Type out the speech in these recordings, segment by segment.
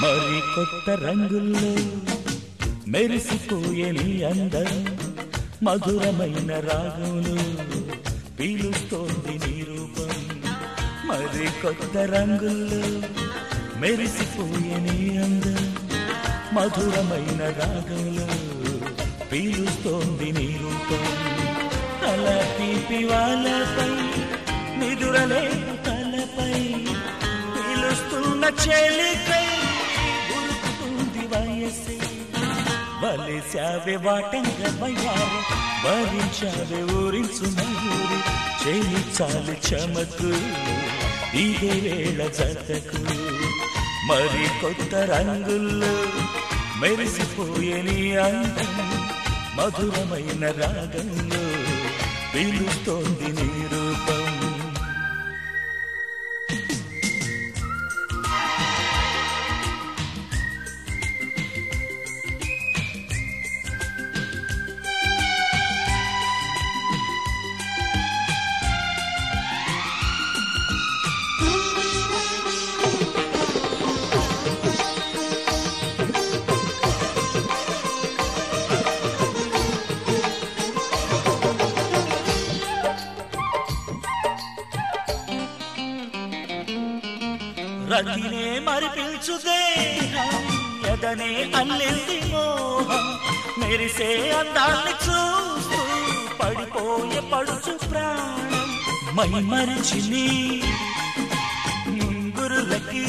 మరి కొత్త రంగుల్లో మెరిసిపోయే నీ అందం మధురమైన రాగంలో పీలుస్తోంది నీ రూపం మరి కొత్త రంగుల్లో మెరిసిపోయే నీ అందం మధురమైన రాగంలో పీలుస్తోంది నీ రూపం అలా తీపి వాళ్ళపై నిదురలే తలపై పీలుస్తున్న చెలికై ఉరుకుతుంది వయసే వలిశావే వాటంగా వయ్యారు భరించావే ఊరించు మయూరి చేయి చాలు చమకు ఇదే వేళ జతకు మరి కొత్త రంగుల్లో మెరిసిపోయే నీ అందం మధురమైన రాగంలో పిలుస్తోంది నీ రూపం రతినే మరి పిలుచు దేహం ఎదనే అల్లింది మోహం మెరిసే అందాన్ని చూస్తూ పడిపోయే పడుచు ప్రాణం మై మరిచి నీ ముంగురులకి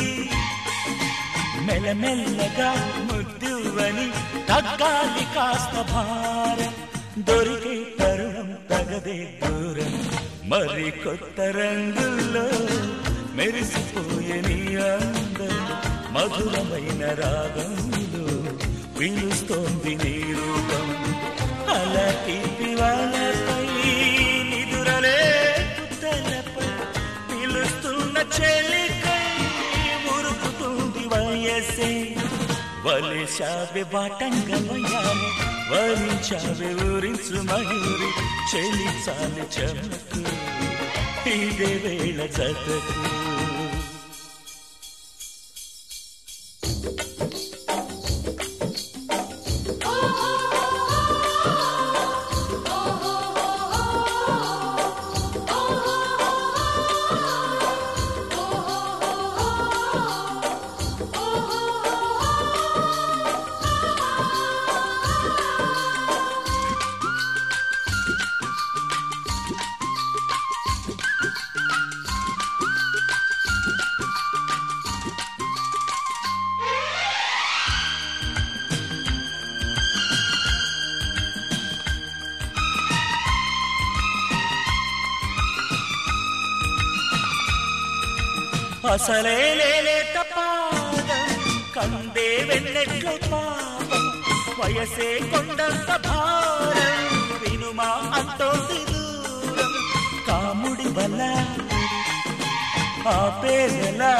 మెల్లమెల్లగా ముద్దువని తగ్గాలి కాస్త భారం దొరికే తరుణం తగదే దూరం మరి కొత్త రంగుల్లో మెరిసిపోయే నీ అందం మధురమైన రాగంలో పిలుస్తోంది నీ రూపం అలా తీపి వాళ్ళపై నిదురలే తలపై పిలుస్తున్న చెలికై ఉరుకుతుంది వయసే వలిశావే బాటంగా వయాలి వరించావే ఊరించు మయూరి చెలి చాలి చమకు ఇదే వేళ జతకు అసలే లేలేత పాదం కందే వెన్నెట్ల పాపం వయసే కొండంత భారం వినుమా అంటోంది దూరం కాముడి వల్ల ఆపేదెలా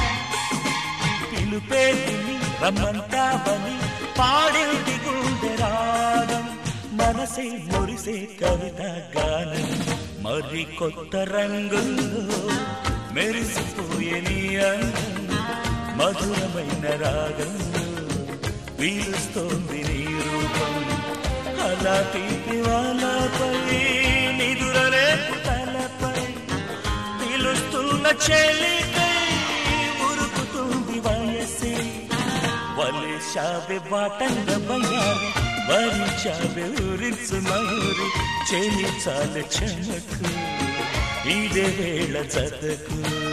పిలుపే తిని రమ్మంటావని పాడింది గుండె రాగం మనసే మురిసే కవిత గానం మరి కొత్త రంగుల్లో మెరిసిపోయే నీ అందం మధురమైన రాగంలో పీలుస్తోంది నీ రూపం అలా తీపి వాళ్ళపై నిదురలే తలపై పిలుస్తున్న చెలికై ఉరుకుతుంది వయసే వలిశావే బాటంగ బయారి వరించావే ఊరించు మయూరి చెలి చాలు చెమకు ఇదే వేళ చదకు